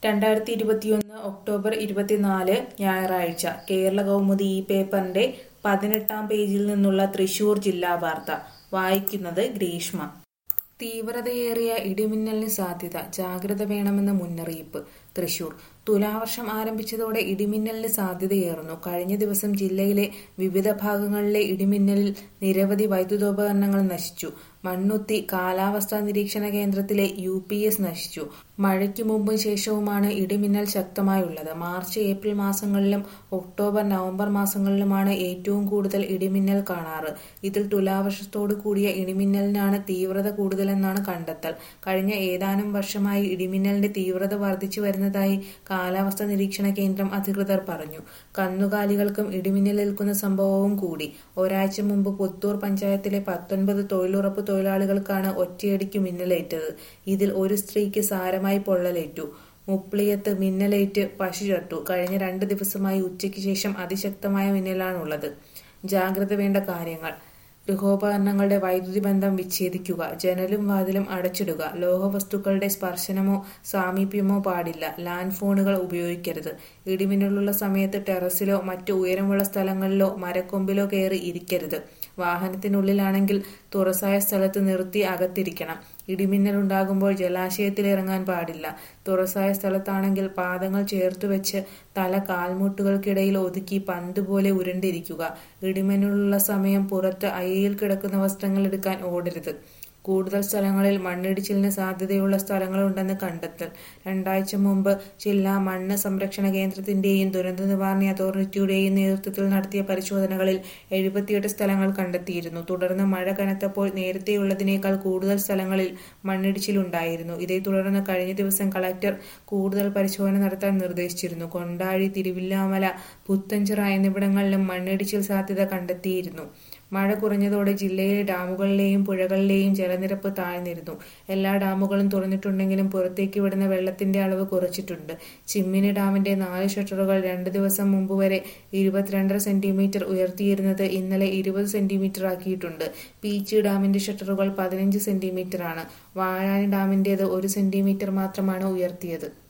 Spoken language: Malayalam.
രണ്ടായിരത്തി ഇരുപത്തിയൊന്ന് ഒക്ടോബർ ഇരുപത്തിനാല് ഞായറാഴ്ച കേരള കൗമുദി ഈ പേപ്പറിന്റെ പതിനെട്ടാം പേജിൽ നിന്നുള്ള തൃശൂർ ജില്ലാ വാർത്ത വായിക്കുന്നത് ഗ്രീഷ്മ തീവ്രതയേറിയ ഇടിമിന്നലിന് സാധ്യത ജാഗ്രത വേണമെന്ന് മുന്നറിയിപ്പ് തൃശൂർ തുലാവർഷം ആരംഭിച്ചതോടെ ഇടിമിന്നലിന് സാധ്യതയേറുന്നു കഴിഞ്ഞ ദിവസം ജില്ലയിലെ വിവിധ ഭാഗങ്ങളിലെ ഇടിമിന്നലിൽ നിരവധി വൈദ്യുതോപകരണങ്ങൾ നശിച്ചു മണ്ണുത്തി കാലാവസ്ഥാ നിരീക്ഷണ കേന്ദ്രത്തിലെ യു പി എസ് നശിച്ചു മഴയ്ക്ക് മുമ്പും ശേഷവുമാണ് ഇടിമിന്നൽ ശക്തമായുള്ളത് മാർച്ച് ഏപ്രിൽ മാസങ്ങളിലും ഒക്ടോബർ നവംബർ മാസങ്ങളിലുമാണ് ഏറ്റവും കൂടുതൽ ഇടിമിന്നൽ കാണാറ് ഇതിൽ തുലാവർഷത്തോടു കൂടിയ ഇടിമിന്നലിനാണ് തീവ്രത കൂടുതലെന്നാണ് കണ്ടെത്തൽ കഴിഞ്ഞ ഏതാനും വർഷമായി ഇടിമിന്നലിന്റെ തീവ്രത വർദ്ധിച്ചു വരുന്നതായി കാലാവസ്ഥാ നിരീക്ഷണ കേന്ദ്രം അധികൃതർ പറഞ്ഞു കന്നുകാലികൾക്കും ഇടിമിന്നലേൽക്കുന്ന സംഭവവും കൂടി ഒരാഴ്ച മുമ്പ് പുത്തൂർ പഞ്ചായത്തിലെ പത്തൊൻപത് തൊഴിലുറപ്പ് തൊഴിലാളികൾക്കാണ് ഒറ്റയടിക്ക് മിന്നലേറ്റത് ഇതിൽ ഒരു സ്ത്രീക്ക് സാരമായി പൊള്ളലേറ്റു മുപ്ലിയത്ത് മിന്നലേറ്റ് പശു ചത്തു കഴിഞ്ഞ രണ്ട് ദിവസമായി ഉച്ചയ്ക്ക് ശേഷം അതിശക്തമായ മിന്നലാണുള്ളത് ജാഗ്രത വേണ്ട കാര്യങ്ങൾ ഗൃഹോപകരണങ്ങളുടെ വൈദ്യുതി ബന്ധം വിച്ഛേദിക്കുക ജനലും വാതിലും അടച്ചിടുക ലോഹവസ്തുക്കളുടെ സ്പർശനമോ സാമീപ്യമോ പാടില്ല ലാൻഡ് ഫോണുകൾ ഉപയോഗിക്കരുത് ഇടിമിന്നലുള്ള സമയത്ത് ടെറസിലോ മറ്റു ഉയരമുള്ള സ്ഥലങ്ങളിലോ മരക്കൊമ്പിലോ കയറി ഇരിക്കരുത് വാഹനത്തിനുള്ളിലാണെങ്കിൽ തുറസായ സ്ഥലത്ത് നിർത്തി അകത്തിരിക്കണം ഇടിമിന്നലുണ്ടാകുമ്പോൾ ജലാശയത്തിൽ ഇറങ്ങാൻ പാടില്ല തുറസായ സ്ഥലത്താണെങ്കിൽ പാദങ്ങൾ ചേർത്തുവെച്ച് തല കാൽമുട്ടുകൾക്കിടയിൽ ഒതുക്കി പന്ത് പോലെ ഉരുണ്ടിരിക്കുക ഇടിമിന്നലുള്ള സമയം പുറത്ത് അയയിൽ കിടക്കുന്ന വസ്ത്രങ്ങൾ എടുക്കാൻ ഓടരുത് കൂടുതൽ സ്ഥലങ്ങളിൽ മണ്ണിടിച്ചിലിന് സാധ്യതയുള്ള സ്ഥലങ്ങളുണ്ടെന്ന് കണ്ടെത്തൽ രണ്ടാഴ്ച മുമ്പ് ജില്ലാ മണ്ണ് സംരക്ഷണ കേന്ദ്രത്തിന്റെയും ദുരന്ത നിവാരണ അതോറിറ്റിയുടെയും നേതൃത്വത്തിൽ നടത്തിയ പരിശോധനകളിൽ എഴുപത്തിയെട്ട് സ്ഥലങ്ങൾ കണ്ടെത്തിയിരുന്നു തുടർന്ന് മഴ കനത്തപ്പോൾ നേരത്തെയുള്ളതിനേക്കാൾ കൂടുതൽ സ്ഥലങ്ങളിൽ മണ്ണിടിച്ചിലുണ്ടായിരുന്നു ഇതേ തുടർന്ന് കഴിഞ്ഞ ദിവസം കളക്ടർ കൂടുതൽ പരിശോധന നടത്താൻ നിർദ്ദേശിച്ചിരുന്നു കൊണ്ടാഴി തിരുവില്ലാമല പുത്തഞ്ചിറ എന്നിവിടങ്ങളിലും മണ്ണിടിച്ചിൽ സാധ്യത കണ്ടെത്തിയിരുന്നു മഴ കുറഞ്ഞതോടെ ജില്ലയിലെ ഡാമുകളിലെയും പുഴകളിലെയും ജലനിരപ്പ് താഴ്ന്നിരുന്നു എല്ലാ ഡാമുകളും തുറന്നിട്ടുണ്ടെങ്കിലും പുറത്തേക്ക് വിടുന്ന വെള്ളത്തിന്റെ അളവ് കുറച്ചിട്ടുണ്ട് ചിമ്മിനി ഡാമിന്റെ നാല് ഷട്ടറുകൾ രണ്ട് ദിവസം മുമ്പ് വരെ ഇരുപത്തിരണ്ടര സെന്റിമീറ്റർ ഉയർത്തിയിരുന്നത് ഇന്നലെ ഇരുപത് സെന്റിമീറ്റർ ആക്കിയിട്ടുണ്ട് പീച്ചി ഡാമിന്റെ ഷട്ടറുകൾ പതിനഞ്ച് സെന്റിമീറ്ററാണ് വാഴാനി ഡാമിന്റേത് ഒരു സെന്റിമീറ്റർ മാത്രമാണ് ഉയർത്തിയത്